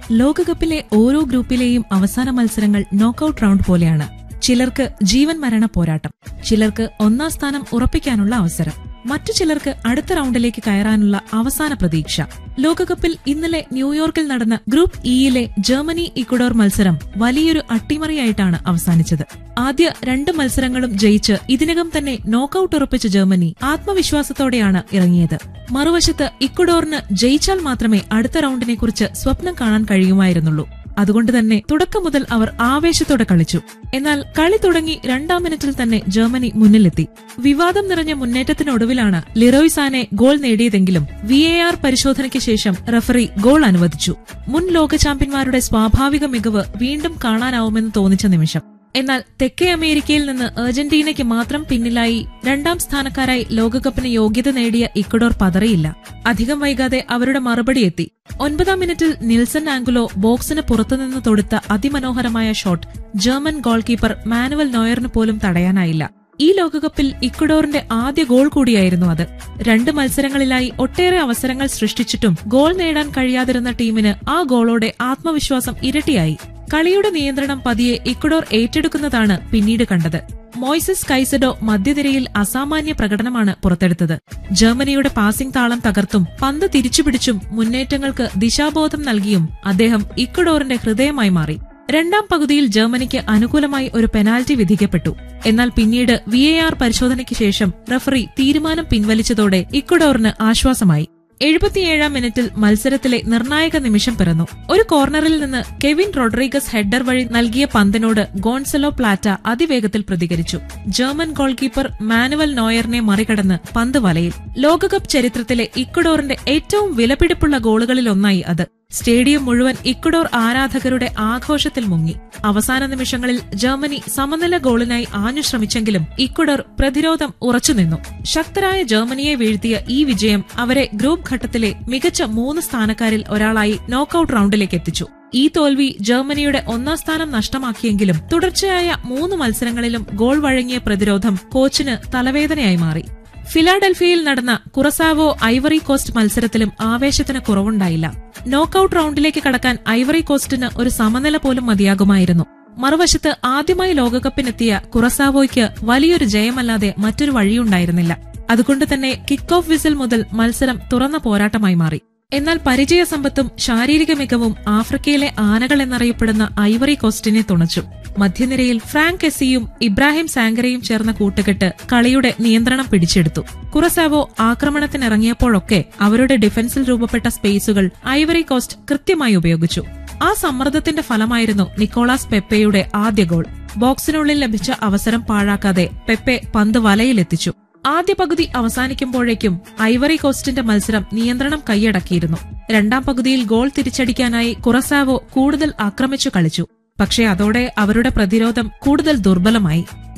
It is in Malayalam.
ലോകകപ്പിലെ ഓരോ ഗ്രൂപ്പിലെയും അവസാന മത്സരങ്ങൾ നോക്കൌട്ട് റൗണ്ട് പോലെയാണ് ചിലർക്ക് ജീവൻ മരണ പോരാട്ടം ചിലർക്ക് ഒന്നാം സ്ഥാനം ഉറപ്പിക്കാനുള്ള അവസരം മറ്റു ചിലർക്ക് അടുത്ത റൗണ്ടിലേക്ക് കയറാനുള്ള അവസാന പ്രതീക്ഷ ലോകകപ്പിൽ ഇന്നലെ ന്യൂയോർക്കിൽ നടന്ന ഗ്രൂപ്പ് ഇയിലെ ജർമ്മനി ഇക്വഡോർ മത്സരം വലിയൊരു അട്ടിമറിയായിട്ടാണ് അവസാനിച്ചത് ആദ്യ രണ്ട് മത്സരങ്ങളും ജയിച്ച് ഇതിനകം തന്നെ നോക്കൌട്ട് ഉറപ്പിച്ച ജർമ്മനി ആത്മവിശ്വാസത്തോടെയാണ് ഇറങ്ങിയത് മറുവശത്ത് ഇക്വഡോറിന് ജയിച്ചാൽ മാത്രമേ അടുത്ത റൗണ്ടിനെക്കുറിച്ച് സ്വപ്നം കാണാൻ കഴിയുമായിരുന്നുള്ളൂ അതുകൊണ്ട് തന്നെ തുടക്കം മുതൽ അവർ ആവേശത്തോടെ കളിച്ചു എന്നാൽ കളി തുടങ്ങി രണ്ടാം മിനിറ്റിൽ തന്നെ ജർമ്മനി മുന്നിലെത്തി വിവാദം നിറഞ്ഞ മുന്നേറ്റത്തിനൊടുവിലാണ് ലിറോയ് സാനെ ഗോൾ നേടിയതെങ്കിലും വി എ ആർ പരിശോധനയ്ക്ക് ശേഷം റഫറി ഗോൾ അനുവദിച്ചു മുൻ ലോക ചാമ്പ്യന്മാരുടെ സ്വാഭാവിക മികവ് വീണ്ടും കാണാനാവുമെന്ന് തോന്നിച്ച നിമിഷം എന്നാൽ തെക്കേ അമേരിക്കയിൽ നിന്ന് അർജന്റീനയ്ക്ക് മാത്രം പിന്നിലായി രണ്ടാം സ്ഥാനക്കാരായി ലോകകപ്പിന് യോഗ്യത നേടിയ ഇക്വഡോർ പതറിയില്ല അധികം വൈകാതെ അവരുടെ മറുപടി എത്തി ഒൻപതാം മിനിറ്റിൽ നിൽസൺ ആംഗുലോ ബോക്സിന് പുറത്തുനിന്ന് തൊടുത്ത അതിമനോഹരമായ shot German goalkeeper Manuel നോയറിന് പോലും തടയാനായില്ല ഈ ലോകകപ്പിൽ ഇക്വഡോറിന്റെ ആദ്യ ഗോൾ കൂടിയായിരുന്നു അത് രണ്ട് മത്സരങ്ങളിലായി ഒട്ടേറെ അവസരങ്ങൾ സൃഷ്ടിച്ചിട്ടും ഗോൾ നേടാൻ കഴിയാതിരുന്ന ടീമിന് ആ ഗോളോടെ ആത്മവിശ്വാസം ഇരട്ടിയായി കളിയുടെ നിയന്ത്രണം പതിയെ ഇക്വഡോർ ഏറ്റെടുക്കുന്നതാണ് പിന്നീട് കണ്ടത് മോയ്സസ് കൈസഡോ മധ്യനിരയിൽ അസാമാന്യ പ്രകടനമാണ് പുറത്തെടുത്തത് ജർമ്മനിയുടെ പാസിംഗ് താളം തകർത്തും പന്ത് തിരിച്ചുപിടിച്ചും മുന്നേറ്റങ്ങൾക്ക് ദിശാബോധം നൽകിയും അദ്ദേഹം ഇക്വഡോറിന്റെ ഹൃദയമായി മാറി രണ്ടാം പകുതിയിൽ ജർമ്മനിക്ക് അനുകൂലമായി ഒരു പെനാൽറ്റി വിധിക്കപ്പെട്ടു എന്നാൽ പിന്നീട് വി എ ആർ പരിശോധനയ്ക്ക് ശേഷം റഫറി തീരുമാനം പിൻവലിച്ചതോടെ ഇക്വഡോറിന് ആശ്വാസമായി എഴുപത്തിയേഴാം മിനിറ്റിൽ മത്സരത്തിലെ നിർണായക നിമിഷം പിറന്നു ഒരു കോർണറിൽ നിന്ന് കെവിൻ റോഡ്രിഗസ് ഹെഡർ വഴി നൽകിയ പന്തിനോട് ഗോൺസലോ പ്ലാറ്റ അതിവേഗത്തിൽ പ്രതികരിച്ചു ജർമ്മൻ ഗോൾ കീപ്പർ മാനുവൽ നോയറിനെ മറികടന്ന് പന്ത് വലയിൽ ലോകകപ്പ് ചരിത്രത്തിലെ ഇക്വഡോറിന്റെ ഏറ്റവും വിലപിടിപ്പുള്ള ഗോളുകളിലൊന്നായി അത് സ്റ്റേഡിയം മുഴുവൻ ഇക്വഡോർ ആരാധകരുടെ ആഘോഷത്തിൽ മുങ്ങി അവസാന നിമിഷങ്ങളിൽ ജർമ്മനി സമനില ഗോളിനായി ആഞ്ഞു ശ്രമിച്ചെങ്കിലും ഇക്വഡോർ പ്രതിരോധം ഉറച്ചുനിന്നു ശക്തരായ ജർമ്മനിയെ വീഴ്ത്തിയ ഈ വിജയം അവരെ ഗ്രൂപ്പ് ഘട്ടത്തിലെ മികച്ച മൂന്ന് സ്ഥാനക്കാരിൽ ഒരാളായി നോക്കൌട്ട് റൗണ്ടിലേക്ക് എത്തിച്ചു ഈ തോൽവി ജർമ്മനിയുടെ ഒന്നാം സ്ഥാനം നഷ്ടമാക്കിയെങ്കിലും തുടർച്ചയായ മൂന്ന് മത്സരങ്ങളിലും ഗോൾ വഴങ്ങിയ പ്രതിരോധം കോച്ചിന് തലവേദനയായി മാറി ഫിലാഡൽഫിയയിൽ നടന്ന കുറസാവോ ഐവറി കോസ്റ്റ് മത്സരത്തിലും ആവേശത്തിന് കുറവുണ്ടായില്ല നോക്കൌട്ട് റൗണ്ടിലേക്ക് കടക്കാൻ ഐവറി കോസ്റ്റിന് ഒരു സമനില പോലും മതിയാകുമായിരുന്നു മറുവശത്ത് ആദ്യമായി ലോകകപ്പിനെത്തിയ കുറസാവോയ്ക്ക് വലിയൊരു ജയമല്ലാതെ മറ്റൊരു വഴിയുണ്ടായിരുന്നില്ല അതുകൊണ്ട് തന്നെ കിക്ക് ഓഫ് വിസിൽ മുതൽ മത്സരം തുറന്ന പോരാട്ടമായി മാറി എന്നാൽ പരിചയസമ്പത്തും ശാരീരിക മികവും ആഫ്രിക്കയിലെ ആനകൾ എന്നറിയപ്പെടുന്ന ഐവറി കോസ്റ്റിനെ തുണച്ചു മധ്യനിരയിൽ ഫ്രാങ്ക് എസിയും ഇബ്രാഹിം സാങ്കരയും ചേർന്ന കൂട്ടുകെട്ട് കളിയുടെ നിയന്ത്രണം പിടിച്ചെടുത്തു കുറസാവോ ആക്രമണത്തിനിറങ്ങിയപ്പോഴൊക്കെ അവരുടെ ഡിഫൻസിൽ രൂപപ്പെട്ട സ്പേസുകൾ ഐവറി കോസ്റ്റ് കൃത്യമായി ഉപയോഗിച്ചു ആ സമ്മർദ്ദത്തിന്റെ ഫലമായിരുന്നു നിക്കോളാസ് പെപ്പയുടെ ആദ്യ ഗോൾ ബോക്സിനുള്ളിൽ ലഭിച്ച അവസരം പാഴാക്കാതെ പെപ്പെ പന്ത് വലയിലെത്തിച്ചു ആദ്യ പകുതി അവസാനിക്കുമ്പോഴേക്കും ഐവറി കോസ്റ്റിന്റെ മത്സരം നിയന്ത്രണം കൈയടക്കിയിരുന്നു രണ്ടാം പകുതിയിൽ ഗോൾ തിരിച്ചടിക്കാനായി കുറസാവോ കൂടുതൽ ആക്രമിച്ചു കളിച്ചു പക്ഷേ അതോടെ അവരുടെ പ്രതിരോധം കൂടുതൽ ദുർബലമായി